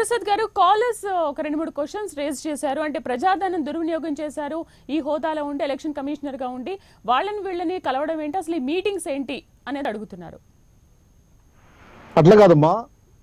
వరప్రసాద్ గారు కాలర్స్ ఒక రెండు మూడు క్వశ్చన్స్ రేజ్ చేశారు అంటే ప్రజాధనం దుర్వినియోగం చేశారు ఈ హోదాలో ఉండి ఎలక్షన్ కమిషనర్ గా ఉండి వాళ్ళని వీళ్ళని కలవడం ఏంటి అసలు ఈ మీటింగ్స్ ఏంటి అనేది అడుగుతున్నారు అట్లా కాదమ్మా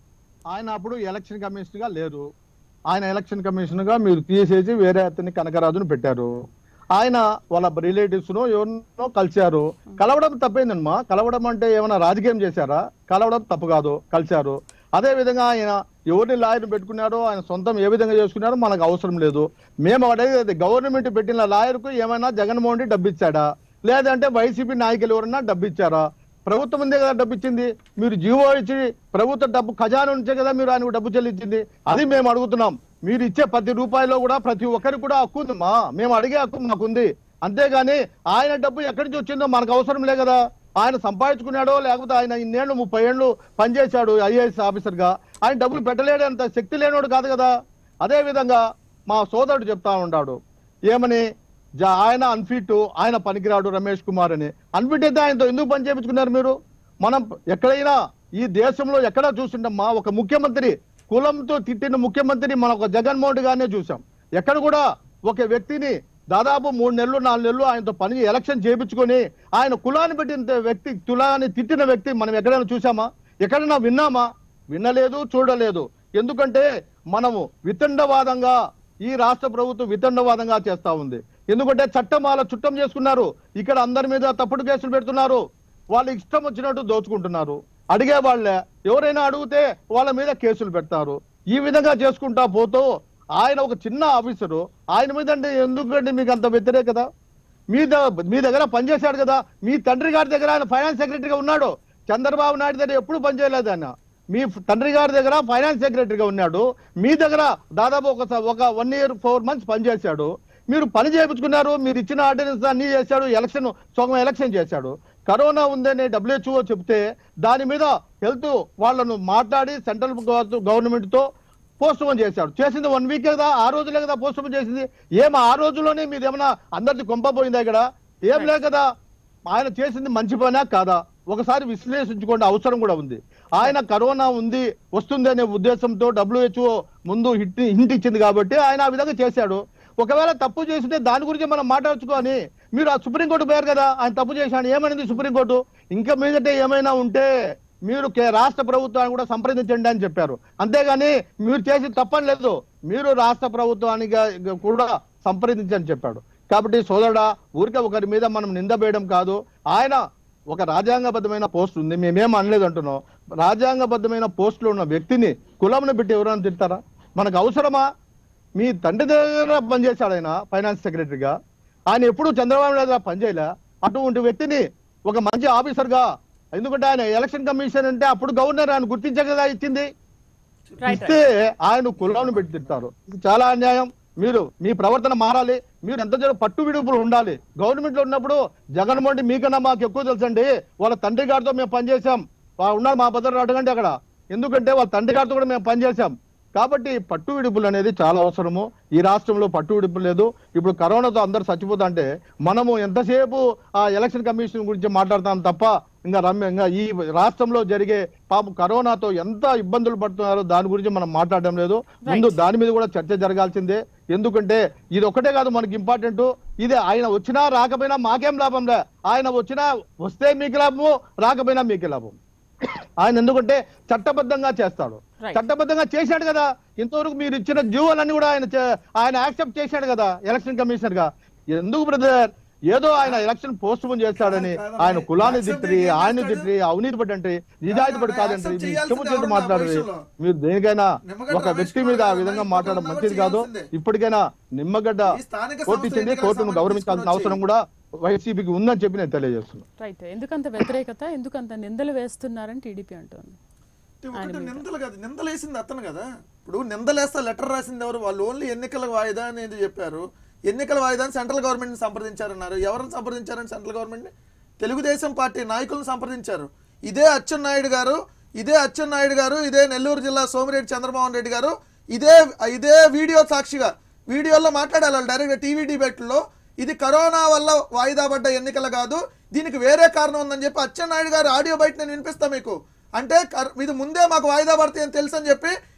ఆయన అప్పుడు ఎలక్షన్ కమిషనర్ గా లేరు ఆయన ఎలక్షన్ కమిషనర్ గా మీరు తీసేసి వేరే అతన్ని కనకరాజును పెట్టారు ఆయన వాళ్ళ రిలేటివ్స్ ను ఎవరినో కలిశారు కలవడం తప్పైందమ్మా కలవడం అంటే ఏమైనా రాజకీయం చేశారా కలవడం తప్పు కాదు కలిశారు అదే విధంగా ఆయన ఎవరిని లాయర్ పెట్టుకున్నారో ఆయన సొంతం ఏ విధంగా చేసుకున్నారో మనకు అవసరం లేదు మేము అడిగేది గవర్నమెంట్ పెట్టిన లాయర్కు ఏమైనా జగన్మోహన్ రెడ్డి డబ్బు ఇచ్చాడా లేదంటే వైసీపీ నాయకులు ఎవరన్నా డబ్బు ఇచ్చారా ప్రభుత్వం ఉందే కదా డబ్బు ఇచ్చింది మీరు జీవో ఇచ్చి ప్రభుత్వ డబ్బు ఖజానా నుంచే కదా మీరు ఆయనకు డబ్బు చెల్లించింది అది మేము అడుగుతున్నాం మీరు ఇచ్చే ప్రతి రూపాయలో కూడా ప్రతి ఒక్కరికి కూడా హక్కు ఉందమ్మా మేము అడిగే హక్కు మాకుంది అంతేగాని ఆయన డబ్బు ఎక్కడి నుంచి వచ్చిందో మనకు అవసరం లే కదా ఆయన సంపాదించుకున్నాడో లేకపోతే ఆయన ఇన్నేళ్ళు ముప్పై ఏళ్ళు పనిచేశాడు ఐఏఎస్ ఆఫీసర్ గా ఆయన డబ్బులు పెట్టలేడంత శక్తి లేనోడు కాదు కదా అదే విధంగా మా సోదరుడు చెప్తా ఉన్నాడు ఏమని జా- ఆయన అన్ఫిట్ ఆయన పనికిరాడు రమేష్ కుమార్ అని అన్ఫిట్ అయితే ఆయనతో ఎందుకు పని చేయించుకున్నారు మీరు మనం ఎక్కడైనా ఈ దేశంలో ఎక్కడా చూసిండమ్మా ఒక ముఖ్యమంత్రి కులంతో తిట్టిన ముఖ్యమంత్రిని మనం ఒక జగన్మోహన్ రెడ్డి గానే చూసాం ఎక్కడ కూడా ఒక వ్యక్తిని దాదాపు మూడు నెలలు నాలుగు నెలలు ఆయనతో పని ఎలక్షన్ చేయించుకొని ఆయన కులాన్ని పెట్టిన వ్యక్తి కులాన్ని తిట్టిన వ్యక్తి మనం ఎక్కడైనా చూసామా ఎక్కడైనా విన్నామా వినలేదు చూడలేదు ఎందుకంటే మనము వితండవాదంగా ఈ రాష్ట్ర ప్రభుత్వం వితండవాదంగా చేస్తా ఉంది ఎందుకంటే చట్టం వాళ్ళ చుట్టం చేసుకున్నారు ఇక్కడ అందరి మీద తప్పుడు కేసులు పెడుతున్నారు వాళ్ళు ఇష్టం వచ్చినట్టు దోచుకుంటున్నారు అడిగే వాళ్ళే ఎవరైనా అడిగితే వాళ్ళ మీద కేసులు పెడతారు ఈ విధంగా చేసుకుంటా పోతూ ఆయన ఒక చిన్న ఆఫీసరు ఆయన మీద అంటే ఎందుకంటే మీకు అంత వ్యతిరేకత మీ ద- మీ దగ్గర పనిచేశాడు కదా మీ తండ్రి గారి దగ్గర ఆయన ఫైనాన్స్ సెక్రటరీగా ఉన్నాడు చంద్రబాబు నాయుడు దగ్గర ఎప్పుడు పనిచేయలేదు ఆయన మీ ఫ్- తండ్రి గారి దగ్గర ఫైనాన్స్ సెక్రటరీగా ఉన్నాడు మీ దగ్గర దాదాపు ఒక స- ఒక వన్ ఇయర్ ఫోర్ మంత్స్ పనిచేశాడు మీరు పని చేయించుకున్నారు మీరు ఇచ్చిన ఆర్డినెన్స్ అన్ని చేశాడు ఎలక్షన్ సగం ఎలక్షన్ చేశాడు కరోనా ఉందని డబ్ల్యూహెచ్ఓ చెప్తే దాని మీద హెల్త్ వాళ్ళను మాట్లాడి సెంట్రల్ గవర్నమెంట్ తో పోస్ట్ పోన్ చేశాడు చేసింది వన్ వీక్ కదా ఆ రోజులే కదా పోస్ట్ పోన్ చేసింది ఏం ఆ రోజులోనే మీది ఏమన్నా అందరిది కొంప పోయిందా ఇక్కడ ఏం లే కదా ఆయన చేసింది మంచి పనా కాదా ఒకసారి విశ్లేషించుకోండి అవసరం కూడా ఉంది ఆయన కరోనా ఉంది వస్తుంది అనే ఉద్దేశంతో డబ్ల్యూహెచ్ఓ ముందు హిట్ హింట్ ఇచ్చింది కాబట్టి ఆయన ఆ విధంగా చేశాడు ఒకవేళ తప్పు చేస్తుంటే దాని గురించి మనం మాట్లాడుచుకొని మీరు ఆ సుప్రీంకోర్టు పోయారు కదా ఆయన తప్పు చేశాడు ఏమైంది సుప్రీంకోర్టు ఇంకా మీదట ఏమైనా ఉంటే మీరు కే- రాష్ట్ర ప్రభుత్వాన్ని కూడా సంప్రదించండి అని చెప్పారు అంతేగాని మీరు చేసి తప్పని లేదు మీరు రాష్ట్ర ప్రభుత్వానికి కూడా సంప్రదించని చెప్పాడు కాబట్టి సోదరుడా ఊరికే ఒకరి మీద మనం నింద వేయడం కాదు ఆయన ఒక రాజ్యాంగబద్ధమైన పోస్ట్ ఉంది మేమేం అనలేదు అంటున్నాం రాజ్యాంగబద్ధమైన పోస్టులో ఉన్న వ్యక్తిని కులంను పెట్టి ఎవరైనా తింటారా మనకు అవసరమా మీ తండ్రి దగ్గర పనిచేశాడు ఆయన ఫైనాన్స్ సెక్రటరీగా ఆయన ఎప్పుడు చంద్రబాబు నాయుడు దగ్గర పనిచేయలే అటువంటి వ్యక్తిని ఒక మంచి ఆఫీసర్ గా ఎందుకంటే ఆయన ఎలక్షన్ కమిషన్ అంటే అప్పుడు గవర్నర్ ఆయన గుర్తించే కదా ఇచ్చింది రైట్ ఇస్తే ఆయన కులాలను పెట్టి తింటారు ఇది చాలా అన్యాయం మీరు మీ ప్రవర్తన మారాలి మీరు ఎంత జర పట్టు విడుపులు ఉండాలి గవర్నమెంట్ లో ఉన్నప్పుడు జగన్మోహన్ రెడ్డి మీకన్నా మాకు ఎక్కువ తెలుసండి వాళ్ళ తండ్రి గారితో మేము పనిచేసాం వా- ఉన్నారు మా భద్రత అడగండి అక్కడ ఎందుకంటే వాళ్ళ తండ్రి గారితో కూడా మేము పనిచేసాం కాబట్టి పట్టు విడుపులు అనేది చాలా అవసరము ఈ రాష్ట్రంలో పట్టు విడుపు లేదు ఇప్పుడు కరోనాతో అందరు చచ్చిపోతా అంటే మనము ఎంతసేపు ఆ ఎలక్షన్ కమిషన్ గురించి మాట్లాడతాం తప్ప ఇంకా రమ్య ఇంకా ఈ రాష్ట్రంలో జరిగే పాపం కరోనాతో ఎంత ఇబ్బందులు పడుతున్నారో దాని గురించి మనం మాట్లాడడం లేదు ముందు దాని మీద కూడా చర్చ జరగాల్సిందే ఎందుకంటే ఇది ఒకటే కాదు మనకి ఇంపార్టెంట్ ఇది ఆయన వచ్చినా రాకపోయినా మాకేం లాభం లే ఆయన వచ్చినా వస్తే మీకు లాభము రాకపోయినా మీకు లాభం ఆయన ఎందుకంటే చట్టబద్ధంగా చేస్తాడు Right. చట్టబద్ధంగా చేశాడు కదా ఇంతవరకు మీరు ఇచ్చిన జీవోలన్నీ కూడా ఆయన చే- ఆయన యాక్సెప్ట్ చేశాడు కదా ఎలక్షన్ కమిషనర్ గా ఎందుకు బ్రదర్ ఏదో ఆయన ఎలక్షన్ పోస్ట్ పోన్ చేస్తాడని కాదమ్మా. ఆయన కులాన్ని Accept తిట్టి చేయాలి ఆయన చేస్తాడు. తిట్టి అవినీతి పడి అంటే నిజాయితీ పడి ఆయన కాదంటే accept మీ చేయాల్సిందే ఇష్టం వచ్చినట్టు ఎవరన్నా మాట్లాడరు భవిష్యత్తులో. మీరు దేనికైనా నిమ్మగడ్డ ఒక వ్యక్తి రమేష్ మీద ఆ కుమార్ విధంగా గారు మాట్లాడడం ఇంకొకరు మంచిది కాదు చేయాల్సిందే. ఇప్పటికైనా నిమ్మగడ్డ ఈ స్థానిక కోర్టు సంస్థ ఇచ్చింది ఎన్నికల కోర్టును సంబంధించి గౌరవించాల్సిన తీసుకొని అవసరం కూడా వైసీపీకి ఉందని చెప్పి నేను తెలియజేస్తున్నాను రైట్ ఎందుకంత వ్యతిరేకత ఎందుకంత నిందలు వేస్తున్నారని టీడీపీ అంటోంది అంటే ఒకటి నిందలు కాదు నిందలు వేసింది అతను కదా ఇప్పుడు నిందలేస్తా లెటర్ రాసింది ఎవరు వాళ్ళు ఓన్లీ ఎన్నికల వాయిదా అనేది చెప్పారు ఎన్నికల వాయిదాని సెంట్రల్ గవర్నమెంట్ సంప్రదించారన్నారు ఎవరిని సంప్రదించారని సెంట్రల్ గవర్నమెంట్ తెలుగుదేశం పార్టీ నాయకులను సంప్రదించారు ఇదే అచ్చెన్నాయుడు గారు ఇదే అచ్చెన్నాయుడు గారు ఇదే నెల్లూరు జిల్లా సోమిరెడ్డి చంద్రమోహన్ రెడ్డి గారు ఇదే ఇదే వీడియో సాక్షిగా వీడియోలో మాట్లాడాలి వాళ్ళు డైరెక్ట్ టీవీ డిబేట్లో ఇది కరోనా వల్ల వాయిదా పడ్డ ఎన్నికలు కాదు దీనికి వేరే కారణం ఉందని చెప్పి అచ్చెన్నాయుడు గారు ఆడియో బయట నేను వినిపిస్తా మీకు అంటే కర్- ఇది ముందే మాకు వాయిదా పడతాయి అని తెలుసు అని చెప్పి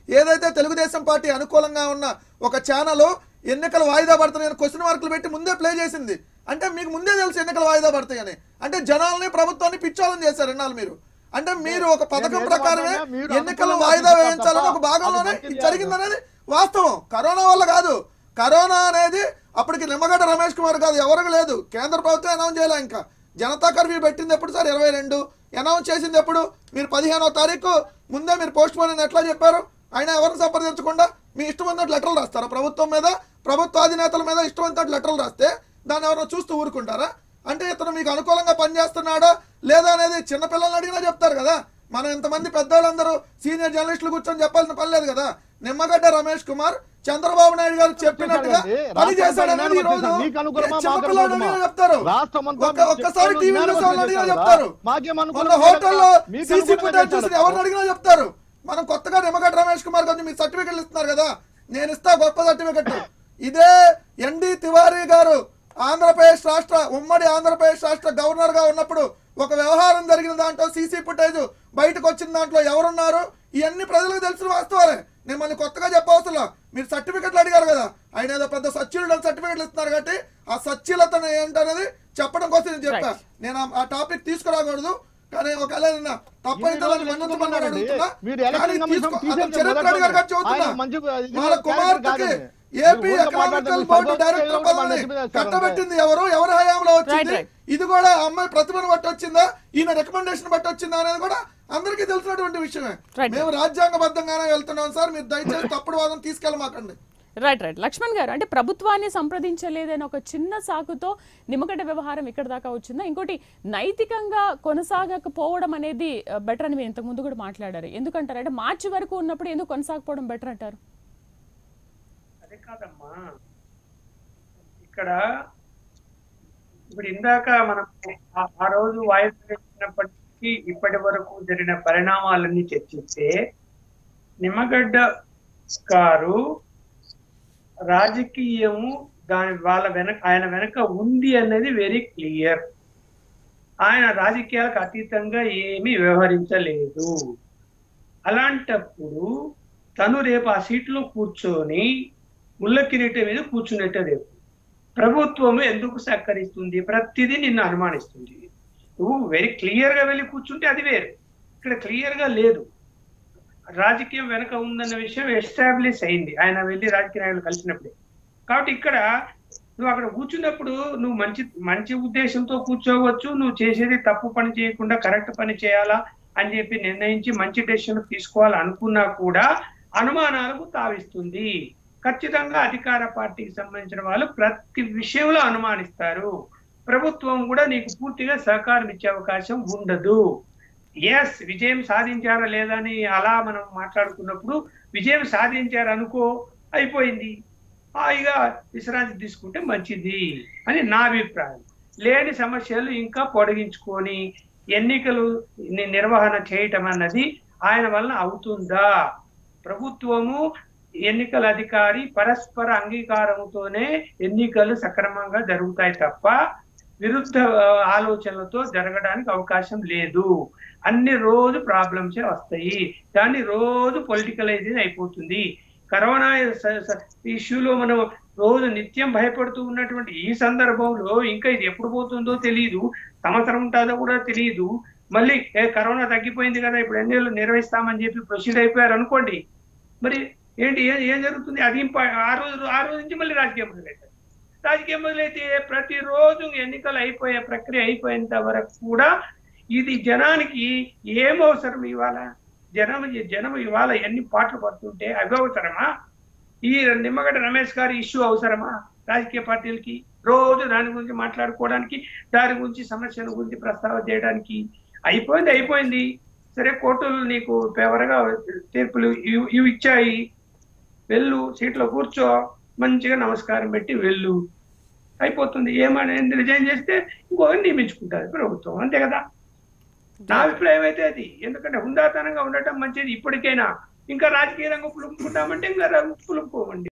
ఏదైతే తెలుగుదేశం పార్టీ అనుకూలంగా ఉన్న ఒక ఛానల్ ఎన్నికలు వాయిదా పడుతున్నాయని క్వశ్చన్ మార్కులు పెట్టి ముందే ప్లే చేసింది అంటే మీకు ముందే తెలుసు ఎన్నికలు వాయిదా పడతాయని అంటే జనాల్ని ప్రభుత్వాన్ని పిచ్చాలని చేశారు ఎన్నాళ్ళు మీరు అంటే మీరు ఒక పథకం నేను ప్రకారమే ఏమంటున్నా, మీరు ఎన్నికలు అనుకూలంగా వాయిదా తీసుకుంటారు వేయించాలని ఒక తప్ప భాగంలోనే అది మంచిది ఇది జరిగిందనేది వాస్తవం కరోనా వల్ల కాదు కరోనా అనేది అప్పటికి నిమ్మగడ్డ రమేష్ కుమార్ కాదు ఎవరికి లేదు కేంద్ర ప్రభుత్వం అనౌన్స్ చేయలే ఇంకా జనతా కర్ఫ్యూ పెట్టింది ఎప్పుడు సార్ ఇరవై రెండు అనౌన్స్ చేసింది ఎప్పుడు మీరు పదిహేనో తారీఖు ముందే మీరు పోస్ట్ పోన్ అని ఎట్లా చెప్పారు ఆయన ఎవరిని సంప్రదించకుండా మీ ఇష్టం ఉన్నట్టు లెటర్లు రాస్తారా ప్రభుత్వం మీద ప్రభుత్వ అధినేతల మీద ఇష్టం ఉన్నట్టు లెటర్లు రాస్తే దాన్ని ఎవరైనా చూస్తూ ఊరుకుంటారా అంటే ఇతను మీకు అనుకూలంగా పనిచేస్తున్నాడా లేదా అనేది చిన్నపిల్లల్ని అడిగినా చెప్తారు కదా మనం ఇంతమంది పెద్దవాళ్ళందరూ సీనియర్ జర్నలిస్టులు కూర్చొని చెప్పాల్సిన పని లేదు కదా నిమ్మగడ్డ రమేష్ కుమార్ చంద్రబాబు నాయుడు గారు చెప్పినట్టుగా చెప్పాడండి. పని రాష్ట్రం చేశాడనేది అంతా ఈ రోజు జ్ఞానం మీకు అనుకూలమా, మాకు చిన్నపిల్లలు అనుకూలమా? అడిగినా చెప్తారు రాష్ట్రం అంతా ఒక్క- ఒక్కసారి మీకు టీవీ న్యూస్ జ్ఞానం వాళ్ళు అడిగినా చేశారా? చెప్తారు మాకేం అనుకూలం మొన్న హోటల్లో మీకు సీసీ అనుకూలంగా ఫుటేజ్ చూసి చేశారా? ఎవరిని అడిగినా చెప్తారు మనం కొత్తగా నిమ్మగడ్డ రమేష్ కుమార్ గారు మీకు సర్టిఫికెట్లు ఇస్తున్నారు కదా నేను ఇస్తా గొప్ప సర్టిఫికెట్ ఇదే ఎన్డి తివారీ గారు ఆంధ్రప్రదేశ్ రాష్ట్ర ఉమ్మడి ఆంధ్రప్రదేశ్ రాష్ట్ర గవర్నర్ గా ఉన్నప్పుడు ఒక వ్యవహారం జరిగిన దాంట్లో సీసీ ఫుటేజ్ బయటకు వచ్చిన దాంట్లో ఎవరున్నారు ఇవన్నీ ప్రజలకు తెలిసిన వాస్తవాలే నేను మళ్ళీ కొత్తగా చెప్పవసరం మీరు సర్టిఫికెట్లు అడిగారు కదా ఆయన ఏదో పెద్ద సచ్యులు సర్టిఫికెట్లు ఇస్తున్నారు కాబట్టి ఆ సచ్యులతను ఏంటనేది చెప్పడం కోసం నేను చెప్పా Right. నేను ఆ- ఆ టాపిక్ తీసుకురాకూడదు కానీ ఒకవేళ నిన్న తప్పైతే ఇన్ని దాన్ని రోజులు మన్నించమని ఎందుకు అడుగుతున్నా మీరు కానీ ఎలక్షన్ కమిషన్ తీసుకో- తీసేసి అతను చరిత్ర మొదలు అడిగారు కాబట్టి చెబుతున్నా. ఆయన మంచి ఇది వాళ్ళ క్యారెక్టర్ కుమార్తెకి కాదండి. ఏపీ మీరు ఊరికే ఎకనామికల్ మాట్లాడుతున్నారు. బోర్డు సర్వోచ్చ డైరెక్టర్ యోగం పదవిని మన నెత్తి మీద వేస్తారంటే. కట్టబెట్టింది ఎవరు ఎవరి హయాంలో వచ్చింది right. ఇది కూడా ఆ అమ్మాయి ప్రతిభను బట్టి వచ్చిందా ఈయన రికమెండేషన్ బట్టి వచ్చిందా అనేది కూడా అందరికీ తెలిసినటువంటి విషయమే Right. మేము రాజ్యాంగబద్ధంగానే వెళ్తున్నాం సార్ మీరు దయచేసి తప్పుడు వాదం తీసుకెళ్ళమాకండి రైట్ రైట్ లక్ష్మణ్ గారు అంటే ప్రభుత్వాన్ని సంప్రదించలేదని ఒక చిన్న సాకుతో నిమ్మగడ్డ వ్యవహారం ఇక్కడ దాకా వచ్చిందా ఇంకోటి నైతికంగా కొనసాగకపోవడం అనేది బెటర్ అని మీరు ఇంతకు ముందు కూడా మాట్లాడారు ఎందుకంటారు అంటే మార్చి వరకు ఉన్నప్పుడు ఎందుకు కొనసాగకపోవడం బెటర్ అంటారు అదే కాదమ్మా ఇక్కడ ఇప్పుడు ఇందాక మనం ఆ- ఆ రోజు వాయిదా వేసినప్పటికీ ఇప్పటి వరకు జరిగిన పరిణామాలన్నీ చర్చిస్తే నిమ్మగడ్డ గారు రాజకీయము దాని వాళ్ళ వెనక ఆయన వెనక ఉంది అనేది వెరీ క్లియర్ ఆయన రాజకీయాలకు అతీతంగా ఏమీ వ్యవహరించలేదు అలాంటప్పుడు తను రేపు ఆ సీట్లో కూర్చొని ముళ్ళ కిరీటం మీద కూర్చున్నట్టే రేపు ప్రభుత్వం ఎందుకు సహకరిస్తుంది ప్రతిదీ నిన్ను అనుమానిస్తుంది నువ్వు వెరీ క్లియర్ గా వెళ్ళి కూర్చుంటే అది వేరు ఇక్కడ క్లియర్ గా లేదు రాజకీయం వెనక ఉందన్న విషయం ఎస్టాబ్లిష్ అయింది ఆయన వెళ్ళి రాజకీయ నాయకులు కలిసినప్పుడే కాబట్టి ఇక్కడ నువ్వు అక్కడ కూర్చున్నప్పుడు నువ్వు మంచి మంచి ఉద్దేశంతో కూర్చోవచ్చు నువ్వు చేసేది తప్పు పని చేయకుండా కరెక్ట్ పని చేయాలా అని చెప్పి నిర్ణయించి మంచి డెసిషన్ తీసుకోవాలి అనుకున్నా కూడా అనుమానాలకు తావిస్తుంది ఖచ్చితంగా అధికార పార్టీకి సంబంధించిన వాళ్ళు ప్రతి విషయంలో అనుమానిస్తారు ప్రభుత్వం కూడా నీకు పూర్తిగా సహకారం ఇచ్చే అవకాశం ఉండదు ఎస్ విజయం సాధించారా లేదా అని అలా మనం మాట్లాడుకున్నప్పుడు విజయం సాధించారు అనుకో అయిపోయింది హాయిగా విశ్రాంతి తీసుకుంటే మంచిది అని నా అభిప్రాయం లేని సమస్యలు ఇంకా పొడిగించుకొని ఎన్నికలు ని- నిర్వహణ చేయటం అన్నది ఆయన వల్ల అవుతుందా ప్రభుత్వము ఎన్నికల అధికారి పరస్పర అంగీకారంతోనే ఎన్నికలు సక్రమంగా జరుగుతాయి తప్ప విరుద్ధ ఆ, ఆలోచనలతో జరగడానికి అవకాశం లేదు అన్ని రోజు ప్రాబ్లమ్సే వస్తాయి దాన్ని రోజు పొలిటికలైజ్ అయిపోతుంది కరోనా స- స- ఇష్యూలో మనం రోజు నిత్యం భయపడుతూ ఉన్నటువంటి ఈ సందర్భంలో ఇంకా ఇది ఎప్పుడు పోతుందో తెలియదు సంవత్సరం ఉంటుందో కూడా తెలియదు మళ్ళీ ఏ కరోనా తగ్గిపోయింది కదా ఇప్పుడు ఎన్నికలు నిర్వహిస్తామని చెప్పి ప్రొసీడ్ అయిపోయారు అనుకోండి మరి ఏంటి ఏం ఏం జరుగుతుంది అది ఇంప- ఆ రోజు ఆ రోజు నుంచి మళ్ళీ రాజకీయం మొదలవుతాయి రాజకీయం మొదలైతే ప్రతిరోజు ఎన్నికలు అయిపోయే ప్రక్రియ అయిపోయేంత వరకు కూడా ఇది జనానికి ఏం అవసరం ఇవాళ జనం జనం ఇవాళ ఎన్ని పాటలు పడుతుంటే అవి అవసరమా ఈ నిమ్మగడ్డ రమేష్ గారి ఇష్యూ అవసరమా రాజకీయ పార్టీలకి రోజు దాని గురించి మాట్లాడుకోవడానికి దాని గురించి సమస్యల గురించి ప్రస్తావన చేయడానికి అయిపోయింది అయిపోయింది సరే కోర్టులు నీకు ఫేవర్గా తీర్పులు ఇవి ఇవి ఇచ్చాయి వెళ్ళు సీట్లో కూర్చో మంచిగా నమస్కారం పెట్టి వెళ్ళు అయిపోతుంది ఏమని రిజైన్ చేస్తే ఇంకొకరిని నియమించుకుంటారు ప్రభుత్వం అంతే కదా నా అభిప్రాయం అయితే అది ఎందుకంటే హుందాతనంగా ఉండటం మంచిది ఇప్పటికైనా ఇంకా రాజకీయ రంగం పులుపుకుంటామంటే ఇంకా రంగు పులుపుకోమండి